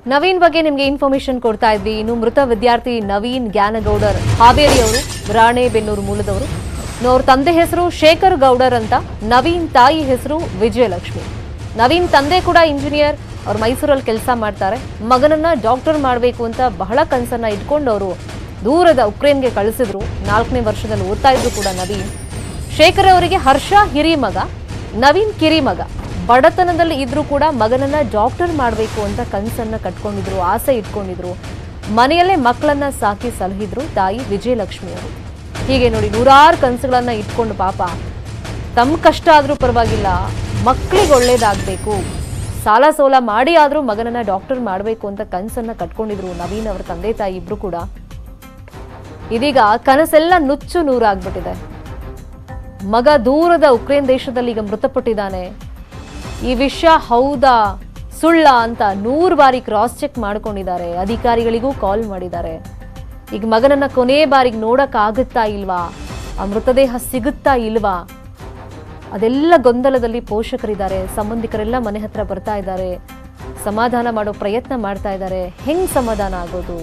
ನವೀನ್ ಬಗ್ಗೆ ನಿಮಗೆ ಇನ್ಫಾರ್ಮೇಶನ್ ಕೊಡ್ತಾ ಇದ್ವಿ ಇನ್ನು ಮೃತ ವಿದ್ಯಾರ್ಥಿ ನವೀನ್ ಜ್ಞಾನಗೌಡರ್ ಹಾವೇರಿ ಅವರು ರಾಣೆಬೆನ್ನೂರು ಮೂಲದವರು ಇನ್ನು ಅವ್ರ ತಂದೆ ಹೆಸರು ಶೇಖರ್ ಗೌಡರ್ ಅಂತ ನವೀನ್ ತಾಯಿ ಹೆಸರು ವಿಜಯಲಕ್ಷ್ಮಿ ನವೀನ್ ತಂದೆ ಕೂಡ ಇಂಜಿನಿಯರ್ ಅವ್ರು ಮೈಸೂರಲ್ಲಿ ಕೆಲಸ ಮಾಡ್ತಾರೆ ಮಗನನ್ನ ಡಾಕ್ಟರ್ ಮಾಡಬೇಕು ಅಂತ ಬಹಳ ಕನಸನ್ನ ಇಟ್ಕೊಂಡು ಅವರು ದೂರದ ಉಕ್ರೇನ್ಗೆ ಕಳಿಸಿದ್ರು ನಾಲ್ಕನೇ ವರ್ಷದಲ್ಲಿ ಓದ್ತಾ ಇದ್ರು ಕೂಡ ನವೀನ್ ಶೇಖರ್ ಅವರಿಗೆ ಹರ್ಷ ಹಿರಿ ಮಗ ನವೀನ್ ಕಿರಿ ಮಗ ಬಡತನದಲ್ಲಿ ಇದ್ರೂ ಕೂಡ ಮಗನನ್ನ ಡಾಕ್ಟರ್ ಮಾಡಬೇಕು ಅಂತ ಕನಸನ್ನ ಕಟ್ಕೊಂಡಿದ್ರು ಆಸೆ ಇಟ್ಕೊಂಡಿದ್ರು ಮನೆಯಲ್ಲೇ ಮಕ್ಕಳನ್ನ ಸಾಕಿ ಸಲಹಿದ್ರು ತಾಯಿ ವಿಜಯಲಕ್ಷ್ಮಿ ಅವರು ಹೀಗೆ ನೋಡಿ ನೂರಾರು ಕನಸುಗಳನ್ನ ಇಟ್ಕೊಂಡು ಪಾಪ ತಮ್ಮ ಕಷ್ಟ ಆದ್ರೂ ಪರವಾಗಿಲ್ಲ ಮಕ್ಕಳಿಗೆ ಒಳ್ಳೇದಾಗಬೇಕು ಸಾಲ ಸೋಲ ಮಾಡಿ ಆದ್ರೂ ಮಗನನ್ನ ಡಾಕ್ಟರ್ ಮಾಡಬೇಕು ಅಂತ ಕನಸನ್ನ ಕಟ್ಕೊಂಡಿದ್ರು ನವೀನ್ ಅವರ ತಂದೆ ತಾಯಿ ಇಬ್ರು ಕೂಡ ಇದೀಗ ಕನಸೆಲ್ಲ ನುಚ್ಚು ನೂರಾಗ್ಬಿಟ್ಟಿದೆ ಮಗ ದೂರದ ಉಕ್ರೇನ್ ದೇಶದಲ್ಲಿ ಈಗ ಮೃತಪಟ್ಟಿದ್ದಾನೆ ಈ ವಿಷಯ ಹೌದಾ ಸುಳ್ಳ ಅಂತ ನೂರು ಬಾರಿ ಕ್ರಾಸ್ ಚೆಕ್ ಮಾಡ್ಕೊಂಡಿದ್ದಾರೆ ಅಧಿಕಾರಿಗಳಿಗೂ ಕಾಲ್ ಮಾಡಿದ್ದಾರೆ ಈಗ ಮಗನನ್ನ ಕೊನೆ ಬಾರಿಗೆ ನೋಡಕ್ ಆಗುತ್ತಾ ಇಲ್ವಾ ಆ ಮೃತದೇಹ ಸಿಗುತ್ತಾ ಇಲ್ವಾ ಅದೆಲ್ಲ ಗೊಂದಲದಲ್ಲಿ ಪೋಷಕರಿದ್ದಾರೆ ಸಂಬಂಧಿಕರೆಲ್ಲ ಮನೆ ಹತ್ರ ಬರ್ತಾ ಇದ್ದಾರೆ ಸಮಾಧಾನ ಮಾಡೋ ಪ್ರಯತ್ನ ಮಾಡ್ತಾ ಇದ್ದಾರೆ ಹೆಂಗ್ ಸಮಾಧಾನ ಆಗೋದು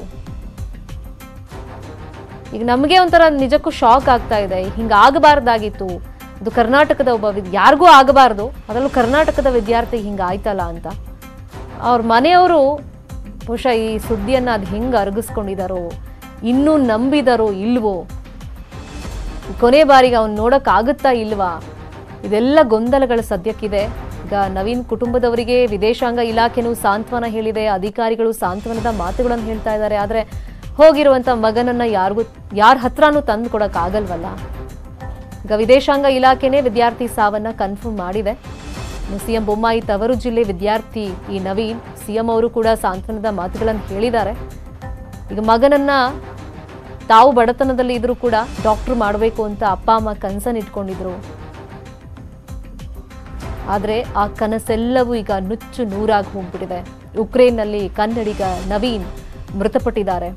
ಈಗ ನಮಗೆ ಒಂಥರ ನಿಜಕ್ಕೂ ಶಾಕ್ ಆಗ್ತಾ ಇದೆ ಹಿಂಗ ಆಗಬಾರ್ದಾಗಿತ್ತು ಅದು ಕರ್ನಾಟಕದ ಒಬ್ಬ ವಿದ್ ಯಾರಿಗೂ ಆಗಬಾರ್ದು ಅದರಲ್ಲೂ ಕರ್ನಾಟಕದ ವಿದ್ಯಾರ್ಥಿ ಹಿಂಗ ಆಯ್ತಲ್ಲ ಅಂತ ಅವ್ರ ಮನೆಯವರು ಬಹುಶಃ ಈ ಸುದ್ದಿಯನ್ನ ಅದು ಹೆಂಗ್ ಅರಗಿಸ್ಕೊಂಡಿದಾರೋ ಇನ್ನೂ ನಂಬಿದಾರೋ ಇಲ್ವೋ ಕೊನೆ ಬಾರಿಗೆ ಅವ್ನು ನೋಡಕ್ ಆಗುತ್ತಾ ಇಲ್ವಾ ಇದೆಲ್ಲ ಗೊಂದಲಗಳ ಸದ್ಯಕ್ಕಿದೆ ಈಗ ನವೀನ್ ಕುಟುಂಬದವರಿಗೆ ವಿದೇಶಾಂಗ ಇಲಾಖೆನೂ ಸಾಂತ್ವನ ಹೇಳಿದೆ ಅಧಿಕಾರಿಗಳು ಸಾಂತ್ವನದ ಮಾತುಗಳನ್ನು ಹೇಳ್ತಾ ಇದ್ದಾರೆ ಆದ್ರೆ ಹೋಗಿರುವಂತ ಮಗನನ್ನ ಯಾರಿಗೂ ಯಾರ ಹತ್ರನೂ ತಂದು ಕೊಡಕ್ ಆಗಲ್ವಲ್ಲ ಈಗ ವಿದೇಶಾಂಗ ಇಲಾಖೆನೇ ವಿದ್ಯಾರ್ಥಿ ಸಾವನ್ನ ಕನ್ಫರ್ಮ್ ಮಾಡಿದೆ ಇನ್ನು ಸಿಎಂ ಬೊಮ್ಮಾಯಿ ತವರು ಜಿಲ್ಲೆ ವಿದ್ಯಾರ್ಥಿ ಈ ನವೀನ್ ಸಿಎಂ ಅವರು ಕೂಡ ಸಾಂತ್ವನದ ಮಾತುಗಳನ್ನು ಹೇಳಿದ್ದಾರೆ ಈಗ ಮಗನನ್ನ ತಾವು ಬಡತನದಲ್ಲಿ ಇದ್ರೂ ಕೂಡ ಡಾಕ್ಟರ್ ಮಾಡಬೇಕು ಅಂತ ಅಪ್ಪ ಅಮ್ಮ ಕನಸನ್ನು ಇಟ್ಕೊಂಡಿದ್ರು ಆದರೆ ಆ ಕನಸೆಲ್ಲವೂ ಈಗ ನುಚ್ಚು ನೂರಾಗಿ ಹೋಗ್ಬಿಟ್ಟಿದೆ ಉಕ್ರೇನ್ನಲ್ಲಿ ಕನ್ನಡಿಗ ನವೀನ್ ಮೃತಪಟ್ಟಿದ್ದಾರೆ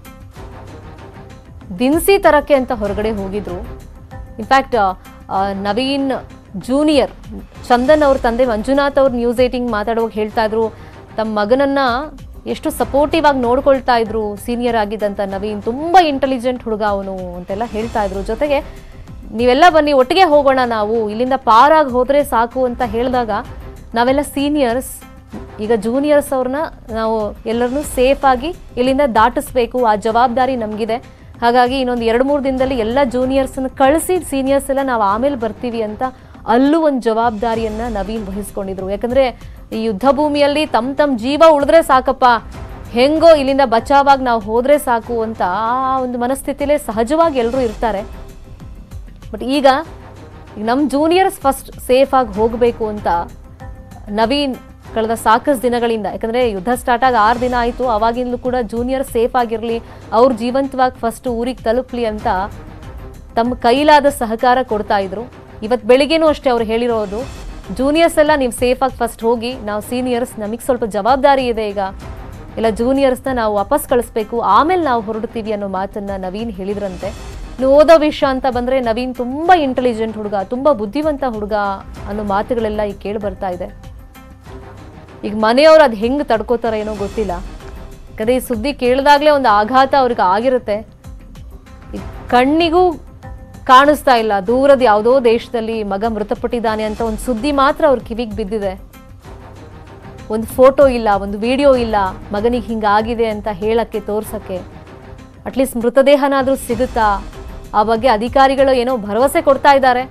ದಿನಸಿ ತರಕ್ಕೆ ಅಂತ ಹೊರಗಡೆ ಹೋಗಿದ್ರು ಇನ್ಫ್ಯಾಕ್ಟ್ ನವೀನ್ ಜೂನಿಯರ್ ಚಂದನ್ ಅವ್ರ ತಂದೆ ಮಂಜುನಾಥ್ ಅವ್ರು ನ್ಯೂಸ್ ಏಟಿಂಗ್ ಮಾತಾಡುವಾಗ ಹೇಳ್ತಾ ಇದ್ರು ತಮ್ಮ ಮಗನನ್ನ ಎಷ್ಟು ಸಪೋರ್ಟಿವ್ ಆಗಿ ನೋಡ್ಕೊಳ್ತಾ ಇದ್ರು ಸೀನಿಯರ್ ಆಗಿದ್ದಂತ ನವೀನ್ ತುಂಬಾ ಇಂಟೆಲಿಜೆಂಟ್ ಹುಡುಗ ಅವನು ಅಂತೆಲ್ಲ ಹೇಳ್ತಾ ಇದ್ರು ಜೊತೆಗೆ ನೀವೆಲ್ಲ ಬನ್ನಿ ಒಟ್ಟಿಗೆ ಹೋಗೋಣ ನಾವು ಇಲ್ಲಿಂದ ಪಾರಾಗಿ ಹೋದ್ರೆ ಸಾಕು ಅಂತ ಹೇಳಿದಾಗ ನಾವೆಲ್ಲ ಸೀನಿಯರ್ಸ್ ಈಗ ಜೂನಿಯರ್ಸ್ ಅವ್ರನ್ನ ನಾವು ಎಲ್ಲರನ್ನೂ ಸೇಫ್ ಆಗಿ ಇಲ್ಲಿಂದ ದಾಟಿಸ್ಬೇಕು ಆ ಜವಾಬ್ದಾರಿ ನಮಗಿದೆ ಹಾಗಾಗಿ ಇನ್ನೊಂದು ಎರಡು ಮೂರು ದಿನದಲ್ಲಿ ಎಲ್ಲ ಜೂನಿಯರ್ಸ್ನ ಕಳಿಸಿ ಸೀನಿಯರ್ಸ್ ಎಲ್ಲ ನಾವು ಆಮೇಲೆ ಬರ್ತೀವಿ ಅಂತ ಅಲ್ಲೂ ಒಂದು ಜವಾಬ್ದಾರಿಯನ್ನ ನವೀನ್ ವಹಿಸ್ಕೊಂಡಿದ್ರು ಯಾಕಂದ್ರೆ ಈ ಯುದ್ಧ ಭೂಮಿಯಲ್ಲಿ ತಮ್ಮ ತಮ್ಮ ಜೀವ ಉಳಿದ್ರೆ ಸಾಕಪ್ಪ ಹೆಂಗೋ ಇಲ್ಲಿಂದ ಬಚಾವಾಗಿ ನಾವು ಹೋದ್ರೆ ಸಾಕು ಅಂತ ಆ ಒಂದು ಮನಸ್ಥಿತಿಲೇ ಸಹಜವಾಗಿ ಎಲ್ಲರೂ ಇರ್ತಾರೆ ಬಟ್ ಈಗ ನಮ್ಮ ಜೂನಿಯರ್ಸ್ ಫಸ್ಟ್ ಸೇಫ್ ಆಗಿ ಹೋಗಬೇಕು ಅಂತ ನವೀನ್ ಕಳೆದ ಸಾಕಷ್ಟು ದಿನಗಳಿಂದ ಯಾಕಂದ್ರೆ ಯುದ್ಧ ಸ್ಟಾರ್ಟ್ ಆಗಿ ಆರು ದಿನ ಆಯಿತು ಅವಾಗಿಂದಲೂ ಕೂಡ ಜೂನಿಯರ್ ಸೇಫ್ ಆಗಿರಲಿ ಅವ್ರು ಜೀವಂತವಾಗಿ ಫಸ್ಟ್ ಊರಿಗೆ ತಲುಪಲಿ ಅಂತ ತಮ್ಮ ಕೈಲಾದ ಸಹಕಾರ ಕೊಡ್ತಾ ಇದ್ರು ಇವತ್ತು ಬೆಳಿಗ್ಗೆನೂ ಅಷ್ಟೇ ಅವ್ರು ಹೇಳಿರೋದು ಜೂನಿಯರ್ಸ್ ಎಲ್ಲ ನೀವು ಸೇಫಾಗಿ ಫಸ್ಟ್ ಹೋಗಿ ನಾವು ಸೀನಿಯರ್ಸ್ ನಮಗೆ ಸ್ವಲ್ಪ ಜವಾಬ್ದಾರಿ ಇದೆ ಈಗ ಇಲ್ಲ ಜೂನಿಯರ್ಸ್ನ ನಾವು ವಾಪಸ್ ಕಳಿಸ್ಬೇಕು ಆಮೇಲೆ ನಾವು ಹೊರಡ್ತೀವಿ ಅನ್ನೋ ಮಾತನ್ನ ನವೀನ್ ಹೇಳಿದ್ರಂತೆ ಇನ್ನು ಓದೋ ವಿಷಯ ಅಂತ ಬಂದ್ರೆ ನವೀನ್ ತುಂಬಾ ಇಂಟೆಲಿಜೆಂಟ್ ಹುಡುಗ ತುಂಬಾ ಬುದ್ಧಿವಂತ ಹುಡುಗ ಅನ್ನೋ ಮಾತುಗಳೆಲ್ಲ ಈಗ ಕೇಳಿ ಬರ್ತಾ ಇದೆ ಈಗ ಮನೆಯವ್ರು ಅದು ಹೆಂಗ್ ತಡ್ಕೋತಾರ ಏನೋ ಗೊತ್ತಿಲ್ಲ ಯಾಕಂದ್ರೆ ಈ ಸುದ್ದಿ ಕೇಳಿದಾಗ್ಲೇ ಒಂದು ಆಘಾತ ಅವ್ರಿಗೆ ಆಗಿರುತ್ತೆ ಈ ಕಣ್ಣಿಗೂ ಕಾಣಿಸ್ತಾ ಇಲ್ಲ ದೂರದ ಯಾವುದೋ ದೇಶದಲ್ಲಿ ಮಗ ಮೃತಪಟ್ಟಿದ್ದಾನೆ ಅಂತ ಒಂದು ಸುದ್ದಿ ಮಾತ್ರ ಅವ್ರ ಕಿವಿಗೆ ಬಿದ್ದಿದೆ ಒಂದು ಫೋಟೋ ಇಲ್ಲ ಒಂದು ವಿಡಿಯೋ ಇಲ್ಲ ಮಗನಿಗೆ ಹಿಂಗಾಗಿದೆ ಅಂತ ಹೇಳಕ್ಕೆ ತೋರ್ಸಕ್ಕೆ ಅಟ್ಲೀಸ್ಟ್ ಮೃತದೇಹನಾದ್ರೂ ಸಿಗುತ್ತಾ ಆ ಬಗ್ಗೆ ಅಧಿಕಾರಿಗಳು ಏನೋ ಭರವಸೆ ಕೊಡ್ತಾ ಇದ್ದಾರೆ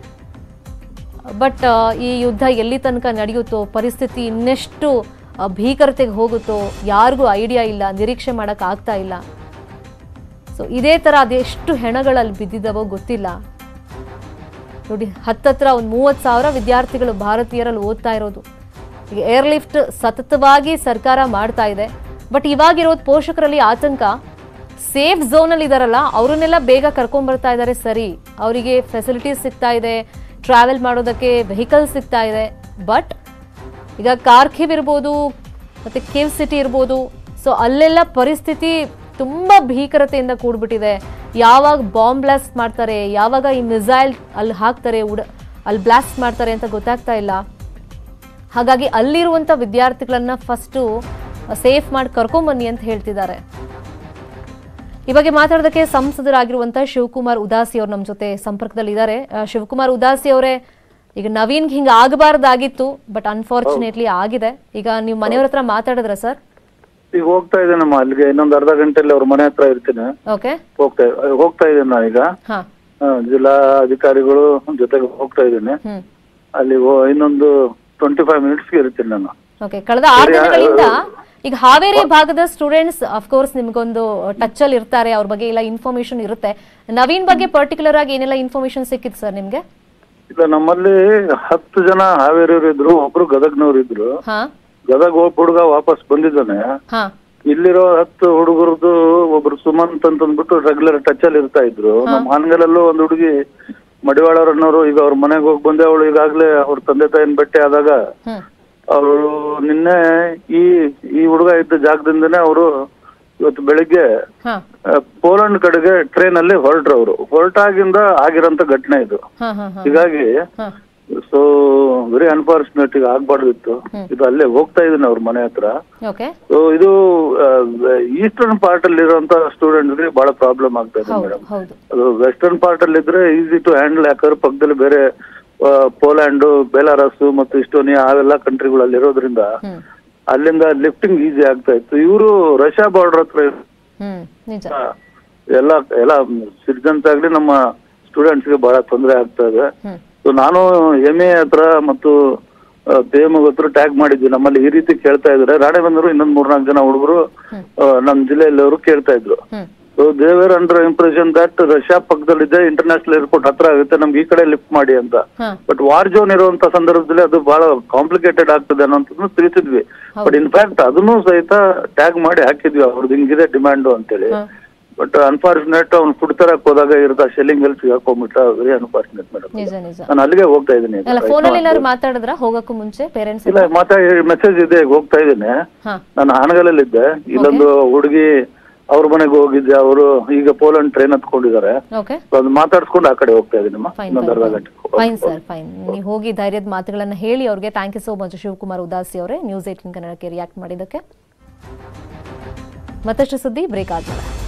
ಬಟ್ ಈ ಯುದ್ಧ ಎಲ್ಲಿ ತನಕ ನಡೆಯುತ್ತೋ ಪರಿಸ್ಥಿತಿ ಇನ್ನೆಷ್ಟು ಆ, ಭೀಕರತೆಗೆ ಹೋಗುತ್ತೋ ಯಾರಿಗೂ ಐಡಿಯಾ ಇಲ್ಲ ನಿರೀಕ್ಷೆ ಮಾಡಕ್ ಆಗ್ತಾ ಇಲ್ಲ ಸೊ ಇದೇ ಥರ ಅದೆಷ್ಟು ಹೆಣಗಳಲ್ಲಿ ಬಿದ್ದಿದ್ದಾವೋ ಗೊತ್ತಿಲ್ಲ ನೋಡಿ ಹತ್ತತ್ರ ಒಂದು ಮೂವತ್ತು ಸಾವಿರ ವಿದ್ಯಾರ್ಥಿಗಳು ಭಾರತೀಯರಲ್ಲಿ ಓದ್ತಾ ಇರೋದು ಈಗ ಏರ್ಲಿಫ್ಟ್ ಸತತವಾಗಿ ಸರ್ಕಾರ ಮಾಡ್ತಾ ಇದೆ ಬಟ್ ಇವಾಗಿರೋದು ಪೋಷಕರಲ್ಲಿ ಆತಂಕ ಸೇಫ್ ಝೋನಲ್ಲಿ ಇದಾರಲ್ಲ ಅವರನ್ನೆಲ್ಲ ಬೇಗ ಕರ್ಕೊಂಡ್ಬರ್ತಾ ಇದ್ದಾರೆ ಸರಿ ಅವರಿಗೆ ಫೆಸಿಲಿಟೀಸ್ ಸಿಗ್ತಾ ಇದೆ ಟ್ರಾವೆಲ್ ಮಾಡೋದಕ್ಕೆ ವೆಹಿಕಲ್ ಸಿಗ್ತಾ ಇದೆ ಬಟ್ ಈಗ ಕಾರ್ಖಿವ್ ಇರ್ಬೋದು ಮತ್ತು ಕೇವ್ ಸಿಟಿ ಇರ್ಬೋದು ಸೊ ಅಲ್ಲೆಲ್ಲ ಪರಿಸ್ಥಿತಿ ತುಂಬ ಭೀಕರತೆಯಿಂದ ಕೂಡ್ಬಿಟ್ಟಿದೆ ಯಾವಾಗ ಬಾಂಬ್ ಬ್ಲಾಸ್ಟ್ ಮಾಡ್ತಾರೆ ಯಾವಾಗ ಈ ಮಿಸೈಲ್ ಅಲ್ಲಿ ಹಾಕ್ತಾರೆ ಉಡ ಅಲ್ಲಿ ಬ್ಲಾಸ್ಟ್ ಮಾಡ್ತಾರೆ ಅಂತ ಗೊತ್ತಾಗ್ತಾ ಇಲ್ಲ ಹಾಗಾಗಿ ಅಲ್ಲಿರುವಂಥ ವಿದ್ಯಾರ್ಥಿಗಳನ್ನ ಫಸ್ಟು ಸೇಫ್ ಮಾಡಿ ಕರ್ಕೊಂಬನ್ನಿ ಅಂತ ಹೇಳ್ತಿದ್ದಾರೆ ಈ ಬಗ್ಗೆ ಮಾತಾಡೋದಕ್ಕೆ ಸಂಸದರಾಗಿರುವಂತ ಶಿವಕುಮಾರ್ ಉದಾಸಿ ಅವ್ರು ನಮ್ಮ ಜೊತೆ ಸಂಪರ್ಕದಲ್ಲಿದ್ದಾರೆ ಆ, ಶಿವಕುಮಾರ್ ಉದಾಸಿ ಅವರೇ ಈಗ ನವೀನ್ಗೆ ಹಿಂಗೆ ಆಗಬಾರ್ದಾಗಿತ್ತು ಬಟ್ ಅನ್ಫಾರ್ಚುನೇಟ್ಲಿ ಆಗಿದೆ ಈಗ ನೀವು ಮನೆಯವ್ರ ಹತ್ರ ಮಾತಾಡಿದ್ರ ಸರ್ ಈಗ ಹೋಗ್ತಾ ಇದ್ದೇನಮ್ಮ ಅಲ್ಲಿಗೆ ಇನ್ನೊಂದು ಅರ್ಧ ಗಂಟೆಯಲ್ಲಿ ಅವ್ರ ಮನೆ ಹತ್ರ ಇರ್ತೀನಿ ಓಕೆ ಹೋಗ್ತಾ ಹೋಗ್ತಾ ಇದ್ದೀನಿ ನಾನೀಗ ಹಾ ಆ, ಜಿಲ್ಲಾ ಅಧಿಕಾರಿಗಳು ಜೊತೆಗೆ ಹೋಗ್ತಾ ಇದ್ದೀನಿ ಹ್ಮ್ ಅಲ್ಲಿ ಹೋ- ಇನ್ನೊಂದು ಟ್ವೆಂಟಿ ಫೈವ್ ಮಿನಿಟ್ಸ್ಗೆ ಇರ್ತೀನಿ ನಾನು ಓಕೆ ಕಳೆದ ಆರು ದಿನಗಳಿಂದ ಈಗ ಹಾವೇರಿ ಭಾಗದ ಸ್ಟೂಡೆಂಟ್ಸ್ ಅಫ್ಕೋರ್ಸ್ ನಿಮ್ಗೊಂದು ಟಚ್ ಅಲ್ಲಿ ಇರ್ತಾರೆ ಅವ್ರ ಬಗ್ಗೆ ಎಲ್ಲ ಇನ್ಫಾರ್ಮೇಶನ್ ಇರುತ್ತೆ ನವೀನ್ ಬಗ್ಗೆ ಪರ್ಟಿಕ್ಯುಲರ್ ಆಗಿ ಏನೆಲ್ಲ ಇನ್ಫಾರ್ಮೇಶನ್ ಸಿಕ್ಕಿತ್ತು ಸರ್ ನಿಮ್ಗೆ ಇಲ್ಲ ನಮ್ಮಲ್ಲಿ ಹತ್ತು ಜನ ಹಾವೇರಿಯವರು ಇದ್ರು ಒಬ್ರು ಗದಗ್ನವ್ರು ಇದ್ರು ಹಾ ಗದಗ್ ಒಬ್ಬ ಹುಡುಗ ವಾಪಸ್ ಬಂದಿದ್ದಾನೆ ಹಾ ಇಲ್ಲಿರೋ ಹತ್ತು ಹುಡುಗರದ್ದು ಒಬ್ರು ಸುಮಂತ್ ಅಂತ ಅಂದ್ಬಿಟ್ಟು ರೆಗ್ಯುಲರ್ ಟಚ್ ಅಲ್ಲಿ ಇರ್ತಾ ಇದ್ರು ನಮ್ಮ ಹಾನಗಲಲ್ಲೂ ಒಂದು ಹುಡುಗಿ ಮಡಿವಾಳರನ್ನೋರು ಈಗ ಅವ್ರ ಮನೆಗೆ ಹೋಗಿ ಬಂದೆ ಅವಳು ಈಗಾಗ್ಲೇ ಅವ್ರ ತಂದೆ ತಾಯಿನ ಭೇಟಿ ಆದಾಗ ಹ್ಮ್ ಅವರು ನಿನ್ನೆ ಈ ಈ ಹುಡುಗ ಇದ್ದ ಜಾಗದಿಂದನೇ ಅವರು ಇವತ್ತು ಬೆಳಿಗ್ಗೆ ಹಾ ಆ, ಪೋಲೆಂಡ್ ಕಡೆಗೆ ಟ್ರೈನ್ ಅಲ್ಲಿ ಹೊರಟ್ರು ಅವರು ಹೊರಟಾಗಿಂದ ಆಗಿರೋಂಥ ಘಟನೆ ಇದು ಹಾ ಹಾ ಹಾ ಹೀಗಾಗಿ ಹಾ ಸೊ ವೆರಿ ಅನ್ಫಾರ್ಚುನೇಟ್ ಈಗ ಆಗ್ಬಾರ್ದಿತ್ತು ಇದು ಅಲ್ಲೇ ಹೋಗ್ತಾ ಇದೀನಿ ಅವ್ರ ಮನೆ ಹತ್ರ ಓಕೆ ಸೊ ಇದು ಈಸ್ಟರ್ನ್ ಪಾರ್ಟ್ ಅಲ್ಲಿ ಇರುವಂತ ಸ್ಟೂಡೆಂಟ್ಸ್ಗೆ ಬಹಳ ಪ್ರಾಬ್ಲಮ್ ಆಗ್ತಾ ಇದೆ ಹೌದು ಮೇಡಮ್ ಹೌದು ಅದು ವೆಸ್ಟರ್ನ್ ಪಾರ್ಟ್ ಅಲ್ಲಿ ಇದ್ರೆ ಈಸಿ ಟು ಹ್ಯಾಂಡಲ್ ಯಾಕಂದ್ರೆ ಪಕ್ಕದಲ್ಲಿ ಬೇರೆ ಆ, ಪೋಲ್ಯಾಂಡ್ ಬೆಲಾರಸ್ ಮತ್ತು ಇಸ್ಟೋನಿಯಾ ಅವೆಲ್ಲ ಕಂಟ್ರಿಗಳಲ್ಲಿ ಇರೋದ್ರಿಂದ ಹ್ಮ್ ಅಲ್ಲಿಂದ ಲಿಫ್ಟಿಂಗ್ ಈಸಿ ಆಗ್ತಾ ಇತ್ತು ಇವರು ರಷ್ಯಾ ಬಾರ್ಡರ್ ಹತ್ರ ಹ್ಮ್ ನಿಜ ಎಲ್ಲ ಎಲ್ಲ ಸಿಟಿಜನ್ಸ್ ಆಗ್ಲಿ ನಮ್ಮ ಸ್ಟೂಡೆಂಟ್ಸ್ಗೆ ಬಹಳ ತೊಂದರೆ ಆಗ್ತಾ ಇದೆ ಹ್ಮ್ ಸೊ ನಾನು ಎಮ್ ಎ ಹತ್ರ ಮತ್ತು ದೇಮಗ್ ಹತ್ರ ಟ್ಯಾಗ್ ಮಾಡಿದ್ವಿ ನಮ್ಮಲ್ಲಿ ಈ ರೀತಿ ಕೇಳ್ತಾ ಇದ್ದಾರೆ ರಾಣೆಬೆನ್ನೂರು ಇನ್ನೊಂದ್ ಮೂರ್ನಾಲ್ಕು ಜನ ಹುಡುಗರು ನಮ್ಮ ಜಿಲ್ಲೆಯಲ್ಲಿವರು ಕೇಳ್ತಾ ಇದ್ರು ಹ್ಮ್ so they were under impression that Russia ಪಕ್ಕದಲ್ಲಿದೆ ಇಂಟರ್ನ್ಯಾಷನಲ್ ಏರ್ಪೋರ್ಟ್ ಹತ್ರ ಆಗುತ್ತೆ ನಮ್ಗೆ ಈ ಕಡೆ ಲಿಫ್ಟ್ ಮಾಡಿ ಅಂತ ಹಾ ಬಟ್ ವಾರ್ ಜೋನ್ ಇರುವಂತ ಸಂದರ್ಭದಲ್ಲಿ ಅದು ಬಹಳ ಕಾಂಪ್ಲಿಕೇಟೆಡ್ ಆಗ್ತದೆ ಅನ್ನೋಂಥದ್ದು ತಿಳಿಸಿದ್ವಿ ಬಟ್ ಇನ್ಫ್ಯಾಕ್ಟ್ ಅದನ್ನು ಸಹಿತ ಟ್ಯಾಗ್ ಮಾಡಿ ಹಾಕಿದ್ವಿ ಅವ್ರದ್ದು ಹಿಂಗಿದೆ ಡಿಮ್ಯಾಂಡು ಅಂತೇಳಿ ಹಾ. ಬಟ್ ಅನ್ಫಾರ್ಚುನೇಟ್ ಅವ್ನು ಫುಡ್ ತರಕ್ ಹೋದಾಗ ಇರ್ತಾ ಶೆಲ್ಲಿಂಗ್ ಎಲ್ಸ್ ಹಾಕೊಂಡ್ಬಿಟ್ಟ ವೆರಿ ಅನ್ಫಾರ್ಚುನೇಟ್ ಮೇಡಮ್ ನಿಜ ನಿಜ ನಾನು ಅಲ್ಲಿಗೆ ಹೋಗ್ತಾ ಇದ್ದೀನಿ ಈಗ. ಅಲ್ಲ ಫೋನಲ್ಲಿ ಏನಾದ್ರು ಮಾತಾಡಿದ್ರ ಹೋಗಕ್ಕೂ ಮುಂಚೆ ಪೇರೆಂಟ್ಸ್ ಇಲ್ಲ ಮತ್ತೆ ಮೆಸೇಜ್ ಇದೆ ಈಗ ಹೋಗ್ತಾ ಇದ್ದೀನಿ ಹಾ ನಾನು ಹಾನಗಲಲ್ಲಿದ್ದೆ ಇಲ್ಲೊಂದು ಹುಡುಗಿ ಅವ್ರ ಮನೆಗೆ ಹೋಗಿದ್ದೆ ಅವರು ಈಗ ಪೋಲೆಂಡ್ ಟ್ರೈನ್ ಹತ್ಕೊಂಡಿದ್ದಾರೆ ಓಕೆ So ಅದು ಮಾತಾಡ್ಸ್ಕೊಂಡು ಆ ಕಡೆ ಹೋಗ್ತಾ ಇದ್ದೀನಮ್ಮ ಫೈನ್ ಇನ್ನೊಂದು ಅರ್ಧ ಗಂಟೆ ಫೈನ್ ಸರ್ ಫೈನ್ ನೀವು ಹೋಗಿ ಧೈರ್ಯದ ಮಾತುಗಳನ್ನ ಹೇಳಿ ಅವ್ರಿಗೆ thank you so much Shivakumar Udasi ಅವರೇ ನ್ಯೂಸ್ ಏಟಿನ್ ಕನ್ನಡಕ್ಕೆ ರಿಯಾಕ್ಟ್ ಮಾಡಿದ್ದಕ್ಕೆ ಮತ್ತಷ್ಟು ಸುದ್ದಿ ಬ್ರೇಕ್ ಆದ್ಮೇಲೆ